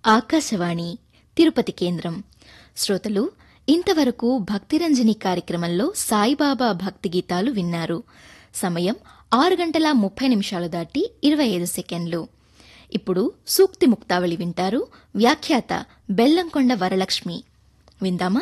ఆకాశవాణి తిరుపతి కేంద్రం శ్రోతలు ఇంతవరకు భక్తిరంజని కార్యక్రమంలో సాయిబాబా భక్తి గీతాలు విన్నారు సమయం ఆరు గంటల ముప్పై నిమిషాలు దాటి ఇరవై ఐదు సెకండ్లు ఇప్పుడు సూక్తి ముక్తావళి వింటారు వ్యాఖ్యాత బెల్లంకొండ వరలక్ష్మి విందామా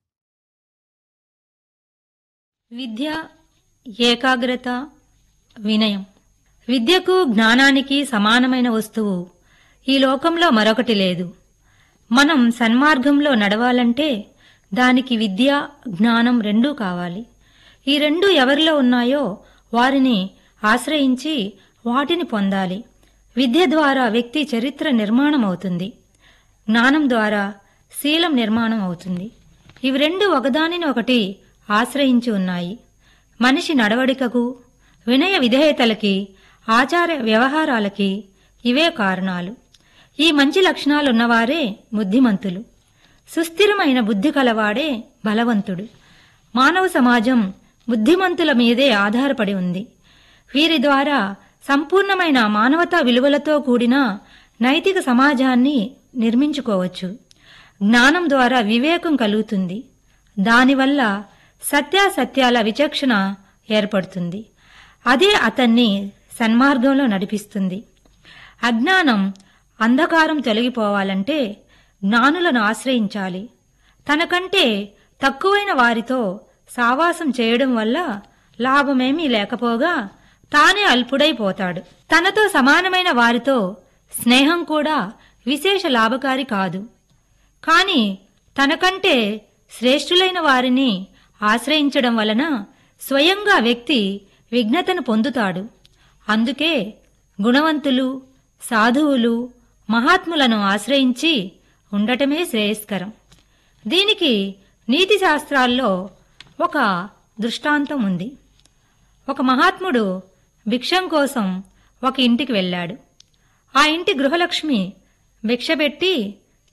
విద్య ఏకాగ్రత వినయం విద్యకు జ్ఞానానికి సమానమైన వస్తువు ఈ లోకంలో మరొకటి లేదు మనం సన్మార్గంలో నడవాలంటే దానికి విద్య జ్ఞానం రెండూ కావాలి ఈ రెండు ఎవరిలో ఉన్నాయో వారిని ఆశ్రయించి వాటిని పొందాలి విద్య ద్వారా వ్యక్తి చరిత్ర నిర్మాణం అవుతుంది జ్ఞానం ద్వారా శీలం నిర్మాణం అవుతుంది ఇవి రెండు ఒకదానిని ఒకటి ఆశ్రయించి ఉన్నాయి మనిషి నడవడికకు వినయ విధేయతలకి ఆచార వ్యవహారాలకి ఇవే కారణాలు ఈ మంచి లక్షణాలున్నవారే బుద్ధిమంతులు సుస్థిరమైన బుద్ధి కలవాడే బలవంతుడు మానవ సమాజం బుద్ధిమంతుల మీదే ఆధారపడి ఉంది వీరి ద్వారా సంపూర్ణమైన మానవతా విలువలతో కూడిన నైతిక సమాజాన్ని నిర్మించుకోవచ్చు జ్ఞానం ద్వారా వివేకం కలుగుతుంది దానివల్ల సత్యాసత్యాల విచక్షణ ఏర్పడుతుంది అదే అతన్ని సన్మార్గంలో నడిపిస్తుంది అజ్ఞానం అంధకారం తొలగిపోవాలంటే జ్ఞానులను ఆశ్రయించాలి తనకంటే తక్కువైన వారితో సావాసం చేయడం వల్ల లాభమేమీ లేకపోగా తానే అల్పుడైపోతాడు తనతో సమానమైన వారితో స్నేహం కూడా విశేష లాభకారి కాదు కాని తనకంటే శ్రేష్ఠులైన వారిని ఆశ్రయించడం వలన స్వయంగా వ్యక్తి విఘ్నతను పొందుతాడు అందుకే గుణవంతులు సాధువులు మహాత్ములను ఆశ్రయించి ఉండటమే శ్రేయస్కరం దీనికి నీతి శాస్త్రాల్లో ఒక దృష్టాంతం ఉంది ఒక మహాత్ముడు భిక్షం కోసం ఒక ఇంటికి వెళ్ళాడు ఆ ఇంటి గృహలక్ష్మి భిక్ష పెట్టి